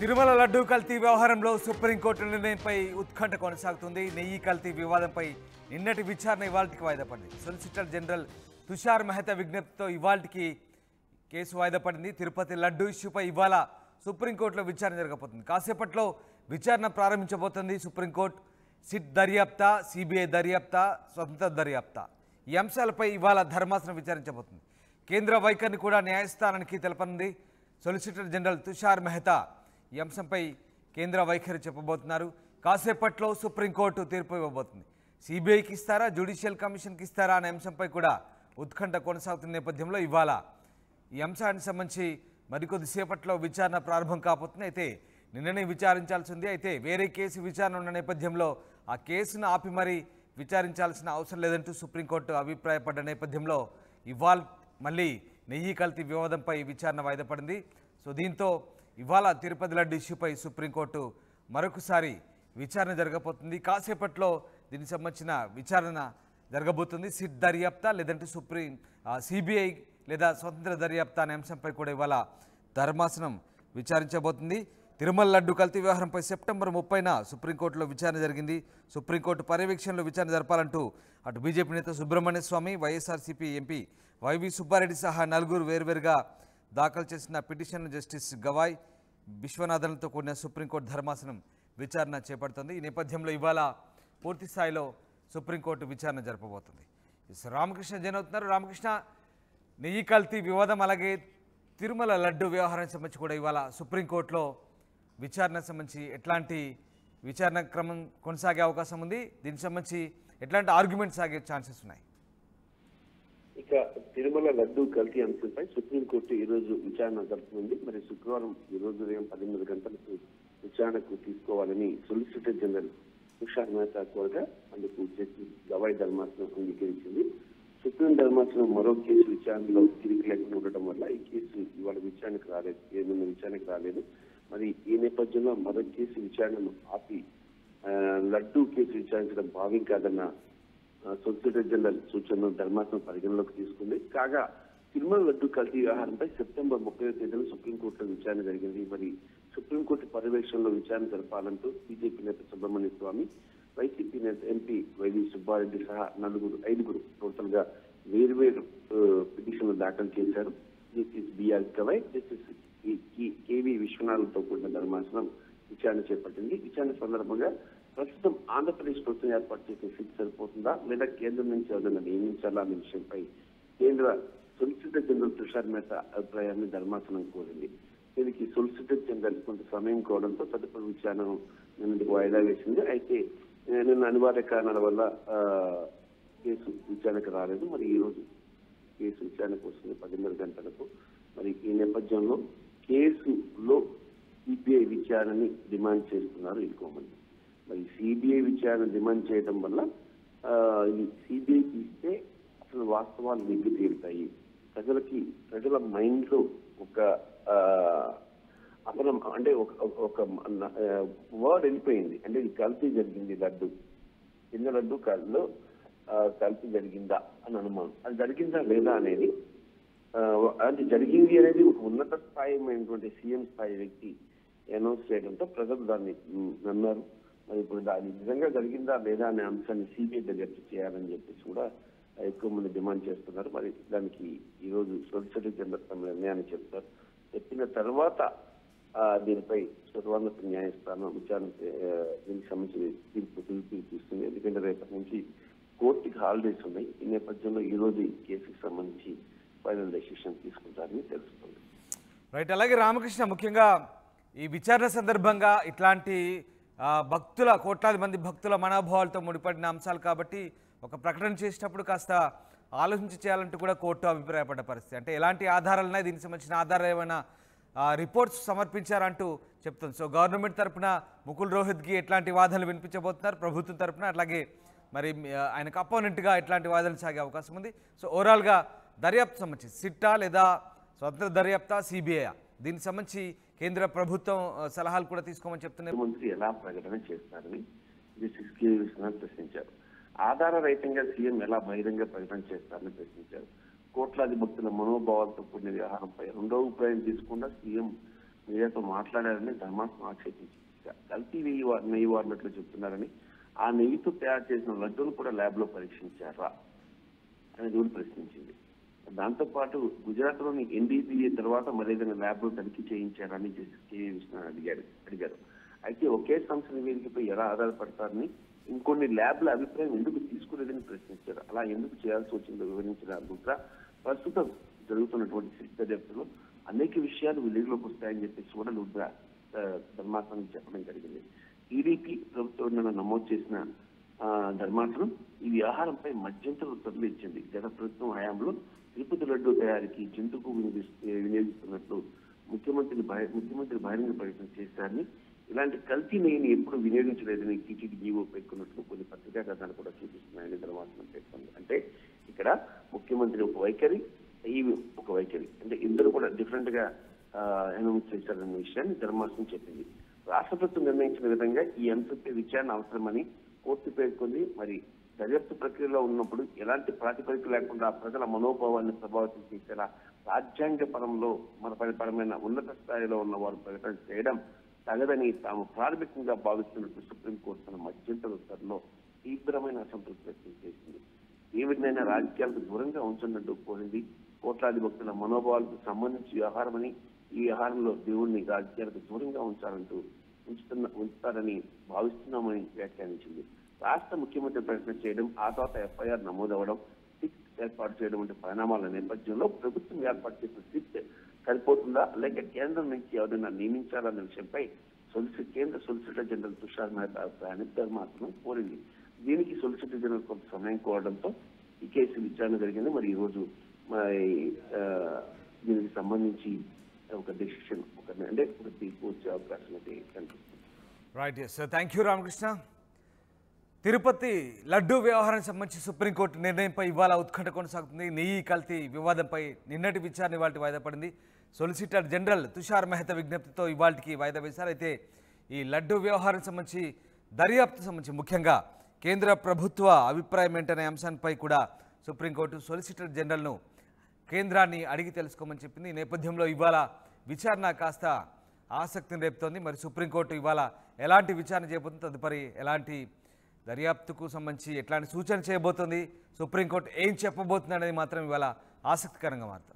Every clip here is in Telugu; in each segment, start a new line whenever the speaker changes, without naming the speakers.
తిరుమల లడ్డూ కల్తీ వ్యవహారంలో సుప్రీంకోర్టు నిర్ణయంపై ఉత్కంఠ కొనసాగుతుంది నెయ్యి కల్తీ వివాదంపై నిన్నటి విచారణ ఇవాళకి వాయిదా పడింది సొలిసిటర్ జనరల్ తుషార్ మెహతా విజ్ఞప్తితో ఇవాళకి కేసు వాయిదా పడింది తిరుపతి లడ్డూ ఇష్యూపై ఇవాళ సుప్రీంకోర్టులో విచారణ జరగబోతుంది కాసేపట్లో విచారణ ప్రారంభించబోతుంది సుప్రీంకోర్టు సిట్ దర్యాప్తా సిబిఐ దర్యాప్తా స్వతంత్ర దర్యాప్తా ఈ అంశాలపై ఇవాళ ధర్మాసనం విచారించబోతుంది కేంద్ర వైఖరిని కూడా న్యాయస్థానానికి తెలపనుంది సొలిసిటర్ జనరల్ తుషార్ మెహతా ఈ అంశంపై కేంద్ర వైఖరి చెప్పబోతున్నారు కాసేపట్లో సుప్రీంకోర్టు తీర్పు ఇవ్వబోతుంది సిబిఐకి ఇస్తారా జ్యుడిషియల్ కమిషన్కి ఇస్తారా అనే అంశంపై కూడా ఉత్కంఠ కొనసాగుతున్న నేపథ్యంలో ఇవాళ ఈ అంశానికి సంబంధించి మరికొద్ది సేపట్లో విచారణ ప్రారంభం కాబోతుంది అయితే నిన్ననే విచారించాల్సి ఉంది అయితే వేరే కేసు విచారణ ఉన్న నేపథ్యంలో ఆ కేసును ఆపి మరీ విచారించాల్సిన అవసరం లేదంటూ సుప్రీంకోర్టు అభిప్రాయపడ్డ నేపథ్యంలో ఇవాళ మళ్ళీ నెయ్యి కల్తీ వివాదంపై విచారణ వాయిదా పడింది సో దీంతో ఇవాళ తిరుపతి లడ్డు ఇష్యూపై సుప్రీంకోర్టు మరొకసారి విచారణ జరగబోతుంది కాసేపట్లో దీనికి సంబంధించిన విచారణ జరగబోతుంది సిట్ దర్యాప్తా లేదంటే సుప్రీం సిబిఐ లేదా స్వతంత్ర దర్యాప్తా అనే అంశంపై కూడా ఇవాళ ధర్మాసనం విచారించబోతుంది తిరుమల లడ్డు కల్తీ వ్యవహారంపై సెప్టెంబర్ ముప్పైన సుప్రీంకోర్టులో విచారణ జరిగింది సుప్రీంకోర్టు పర్యవేక్షణలో విచారణ జరపాలంటూ అటు బీజేపీ నేత Subramanya Swamy YSRCP MP YV Subba Reddy సహా నలుగురు వేర్వేరుగా దాఖలు చేసిన పిటిషన్ జస్టిస్ గవాయ్ విశ్వనాథన్లతో కూడిన సుప్రీంకోర్టు ధర్మాసనం విచారణ చేపడుతుంది ఈ నేపథ్యంలో ఇవాళ పూర్తి స్థాయిలో సుప్రీంకోర్టు విచారణ జరపబోతుంది ఎస్ రామకృష్ణ జైన్ అవుతున్నారు రామకృష్ణ నెయ్యి కల్తీ వివాదం అలాగే తిరుమల లడ్డు వ్యవహారానికి సంబంధించి కూడా ఇవాళ సుప్రీంకోర్టులో విచారణ సంబంధించి ఎట్లాంటి విచారణ క్రమం కొనసాగే అవకాశం ఉంది దీనికి సంబంధించి ఎట్లాంటి ఆర్గ్యుమెంట్స్ సాగే ఛాన్సెస్ ఉన్నాయి
ఇక తిరుమల లడ్డు కల్తీ అంశంపై సుప్రీంకోర్టు ఈ రోజు విచారణ జరుపుతుంది మరి శుక్రవారం ఈ రోజు ఉదయం పద్దెనిమిది గంటలకు విచారణకు తీసుకోవాలని సొలిసిటర్ జనరల్ తుషార్ మెహతా కోరగా అందుకు జస్టిస్ గవాయ్ ధర్మాసనం అంగీకరించింది సుప్రీం ధర్మాసనం మరో కేసు విచారణలో తిరిగి లేకుండా ఉండటం వల్ల ఈ కేసు ఇవాళ విచారణకు రాలేదు ఏమైనా విచారణకు రాలేదు మరి ఈ నేపథ్యంలో మరో కేసు విచారణను ఆపి ఆ, లడ్డు కేసు విచారించడం భావ్యం కాదన్న సొలిసిటర్ జనరల్ సూచనను ధర్మాసనం పరిగణలోకి తీసుకుంది కాగా తిరుమల లడ్డు కల్తీ వ్యవహారంపై సెప్టెంబర్ ముప్పై తేదీన సుప్రీంకోర్టులో విచారణ జరిగింది మరి సుప్రీంకోర్టు పర్యవేక్షణలో విచారణ జరపాలంటూ బీజేపీ నేత సుబ్రహ్మణ్య స్వామి వైసీపీ నేత ఎంపీ వైవి సుబ్బారెడ్డి సహా నలుగురు ఐదుగురు టోటల్ గా వేర్వేరు ఆ, పిటిషన్లు దాఖలు చేశారు justice BR Gavai justice KV విశ్వనాథ్తో కూడిన ధర్మాసనం విచారణ చేపట్టింది విచారణ సందర్భంగా ప్రస్తుతం ఆంధ్రప్రదేశ్ ప్రభుత్వం ఏర్పాటు చేసే సీట్ సరిపోతుందా లేదా కేంద్రం నుంచి ఎవరైనా నియమించాలా అనే విషయంపై కేంద్ర సొలిసిటర్ జనరల్ తుషార్ మెహతా అభిప్రాయాన్ని ధర్మాసనం కోరింది దీనికి సొలిసిటర్ జనరల్ కొంత సమయం కోవడంతో తదుపరి విచారణను నిన్నటికి వాయిదా వేసింది అయితే ఏ, నిన్న అనివార్య కారణాల వల్ల ఆ, కేసు విచారణకు రాలేదు మరి ఈ రోజు కేసు విచారణకు వస్తుంది పదిన్నర గంటలకు మరి ఈ నేపథ్యంలో కేసులో సిబిఐ విచారణని డిమాండ్ చేస్తున్నారు ఎక్కువ మంది మరి సిబిఐ విచారణ డిమాండ్ చేయడం వల్ల ఆ, ఇది సిబిఐకి ఇస్తే అసలు వాస్తవాలు నిగ్గు తీరుతాయి ప్రజలకి ప్రజల మైండ్ లో ఒక ఆ, అసలు అంటే ఒక ఒక వర్డ్ వెళ్ళిపోయింది అంటే ఇది కల్తీ జరిగింది లడ్డు చిన్న లడ్డు కళ్ళు కల్తీ జరిగిందా అని అనుమానం అది జరిగిందా లేదా అనేది ఆ, అది జరిగింది అనేది ఒక ఉన్నత స్థాయి అయినటువంటి సీఎం స్థాయి వ్యక్తి అనౌన్స్ చేయడంతో ప్రజలు దాన్ని మ్, నమ్మారు మరి ఇప్పుడు దాని నిజంగా జరిగిందా లేదా అనే అంశాన్ని సిబిఐ దర్యాప్తు చేయాలని చెప్పేసి కూడా ఎక్కువ మంది డిమాండ్ చేస్తున్నారు మరి దానికి ఈ రోజు సొలిసిటర్ జనరల్ తమ నిర్ణయాన్ని చెప్తారు చెప్పిన తర్వాత ఆ, దీనిపై సర్వోన్నత న్యాయస్థానం విచారణ ఆ, దీనికి సంబంధించి తీర్పు తీర్పు తీస్తుంది ఎందుకంటే రేపటి నుంచి కోర్టుకి హాలిడేస్ ఉన్నాయి ఈ నేపథ్యంలో ఈ రోజు ఈ కేసుకి సంబంధించి ఫైనల్ డెసిషన్ తీసుకుంటారని తెలుస్తుంది
రైట్ అలాగే రామకృష్ణ ముఖ్యంగా ఈ విచారణ సందర్భంగా ఇట్లాంటి ఆ, భక్తుల కోట్లాది మంది భక్తుల మనోభావాలతో ముడిపడిన అంశాలు కాబట్టి ఒక ప్రకటన చేసేటప్పుడు కాస్త ఆలోచించి చేయాలంటూ కూడా కోర్టు అభిప్రాయపడ్డ పరిస్థితి అంటే ఎలాంటి ఆధారాలు ఉన్నాయి దీనికి సంబంధించిన ఆధారాలు ఏమైనా ఆ, రిపోర్ట్స్ సమర్పించారంటూ చెప్తుంది సో గవర్నమెంట్ తరపున ముకుల్ రోహిత్కి ఎట్లాంటి వాదనలు వినిపించబోతున్నారు ప్రభుత్వం తరపున అట్లాగే మరి ఆ, ఆయనకు అపోనెంట్గా ఎట్లాంటి వాదనలు సాగే అవకాశం ఉంది సో ఓవరాల్గా దర్యాప్తు సంబంధించి సిట్టా లేదా స్వతంత్ర దర్యాప్తా సిబిఐ దీనికి సంబంధించి కేంద్ర ప్రభుత్వం ఆ, సలహాలు కూడా తీసుకోమని చెప్తున్నారు
ముఖ్యమంత్రి ఎలా ప్రకటన చేస్తారని జస్టిస్ కె విశ్వనాథ్ ప్రశ్నించారు ఆధార రహితంగా సీఎం ఎలా బహిరంగ ప్రకటన చేస్తారని ప్రశ్నించారు కోట్లాది భక్తుల మనోభావాలతో కూడిన వ్యవహారంపై రెండో అభిప్రాయం తీసుకుండా సీఎం మీడియాతో మాట్లాడారని ధర్మాసనం ఆక్షేపించింది కల్తీ నెయ్యి వా- నెయ్యి వాడినట్లు చెప్తున్నారని ఆ నెయ్యితో తయారు చేసిన లడ్డూను కూడా ల్యాబ్ లో పరీక్షించారా అనేది కూడా ప్రశ్నించింది దాంతో పాటు గుజరాత్ లోని ఎన్డీబీఏ తర్వాత మరేదైనా ల్యాబ్ లో తనిఖీ చేయించారని జస్టిస్ కె విష్ణు అడిగారు అడిగారు అయితే ఒకే సంస్థ నివేదికపై ఎలా ఆధారపడతారని ఇంకొన్ని ల్యాబ్ల అభిప్రాయం ఎందుకు తీసుకోలేదని ప్రశ్నించారు అలా ఎందుకు చేయాల్సి వచ్చిందో వివరించిన గుప్తా ప్రస్తుతం జరుగుతున్నటువంటి సిట్ దర్యాప్తులో అనేక విషయాలు వెలుగులోకి వస్తాయని చెప్పేసి కూడా లుద్రా ధర్మాసనానికి చెప్పడం జరిగింది టీడీపీ ప్రభుత్వం నిన్న నమోదు చేసిన ఆ, ధర్మాసనం ఈ వ్యవహారంపై మధ్యంతర ఉత్తర్వులు ఇచ్చింది గత ప్రభుత్వం హయాంలో తిరుపతి లడ్డు తయారీకి జంతుకు వినియోగిస్- వినియోగిస్తున్నట్లు ముఖ్యమంత్రి బహి- ముఖ్యమంత్రి బహిరంగ ప్రకటన చేశారని ఇలాంటి కల్తీ నెయ్యిని ఎప్పుడు వినియోగించలేదని టీటీడీ జీవో పేర్కొన్నట్లు కొన్ని పత్రికా కథనాలు కూడా చూపిస్తున్నాయని ధర్మాసనం పేర్కొంది అంటే ఇక్కడ ముఖ్యమంత్రి ఒక వైఖరి ఈ ఒక వైఖరి అంటే ఇద్దరు కూడా డిఫరెంట్ గా అనౌన్స్ చేశారన్న విషయాన్ని ధర్మాసనం చెప్పింది రాష్ట్ర ప్రభుత్వం నిర్ణయించిన విధంగా ఈ అంశంపై విచారణ అవసరమని కోర్టు పేర్కొంది మరి దర్యాప్తు ప్రక్రియలో ఉన్నప్పుడు ఎలాంటి ప్రాతిపదిక లేకుండా ప్రజల మనోభావాన్ని ప్రభావితం చేసేలా రాజ్యాంగ పరంలో మన పరమైన ఉన్నత స్థాయిలో ఉన్న వారు ప్రకటన చేయడం తగదని తాము ప్రాథమికంగా భావిస్తున్నట్టు సుప్రీంకోర్టు తన మధ్యంతర ఉత్తర్వులో తీవ్రమైన అసంతృప్తి వ్యక్తం చేసింది ఏవిధమైన రాజకీయాలకు దూరంగా ఉంచనున్నట్టు కోరింది కోట్లాది భక్తుల మనోభావాలకు సంబంధించి వ్యవహారమని ఈ వ్యవహారంలో దేవుణ్ణి రాజకీయాలకు దూరంగా ఉంచాలంటూ ఉంచుతున్న ఉంచుతారని భావిస్తున్నామని వ్యాఖ్యానించింది రాష్ట్ర ముఖ్యమంత్రి ప్రకటన చేయడం ఆ తర్వాత ఎఫ్ఐఆర్ నమోదవడం సిట్ ఏర్పాటు చేయడం వంటి పరిణామాల నేపథ్యంలో ప్రభుత్వం ఏర్పాటు చేసిన సిట్ సరిపోతుందా లేక కేంద్రం నుంచి ఎవరైనా నియమించాలన్న విషయంపై సొలిసిటర్ కేంద్ర సొలిసిటర్ జనరల్ తుషార్ మెహతా అభిప్రాయాన్ని ధర్మాసనం కోరింది దీనికి సొలిసిటర్ జనరల్ కొంత సమయం కోరడంతో ఈ కేసు విచారణ జరిగింది మరి ఈ రోజు మరి ఆ, దీనికి సంబంధించి ఒక డెసిషన్ ఒక అంటే ఒక తీర్పు వచ్చే అవకాశం అయితే కనిపిస్తుంది
right yes thank you Ramakrishna Tirupati laddu వ్యవహారానికి సంబంధించి సుప్రీంకోర్టు నిర్ణయంపై ఇవాళ ఉత్కంఠ కొనసాగుతుంది నెయ్యి కల్తీ వివాదంపై నిన్నటి విచారణ ఇవాళ వాయిదా పడింది సొలిసిటర్ జనరల్ తుషార్ మెహతా విజ్ఞప్తితో ఇవాళకి వాయిదా వేశారు అయితే ఈ లడ్డూ వ్యవహారానికి సంబంధించి దర్యాప్తు సంబంధించి ముఖ్యంగా కేంద్ర ప్రభుత్వ అభిప్రాయం ఏంటనే అంశానికి కూడా సుప్రీంకోర్టు సొలిసిటర్ జనరల్ను కేంద్రాన్ని అడిగి తెలుసుకోమని చెప్పింది ఈ నేపథ్యంలో ఇవాళ విచారణ కాస్త ఆసక్తిని రేపుతోంది మరి సుప్రీంకోర్టు ఇవాళ ఎలాంటి విచారణ చేయబోతుంది తదుపరి ఎలాంటి దర్యాప్తుకు సంబంధించి ఎట్లాంటి సూచన చేయబోతుంది సుప్రీంకోర్టు ఏం చెప్పబోతుంది అనేది మాత్రం ఇవాళ ఆసక్తికరంగా మారుతుంది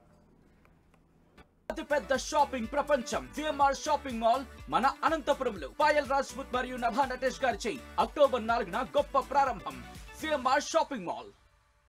అతి పెద్ద షాపింగ్ ప్రపంచం విఎంఆర్ షాపింగ్ మాల్ మన అనంతపురంలో పాయల్ రాజ్పుత్ మరియు నభా నటేష్ గారిచే అక్టోబర్ నాలుగున గొప్ప ప్రారంభం విఎంఆర్ షాపింగ్ మాల్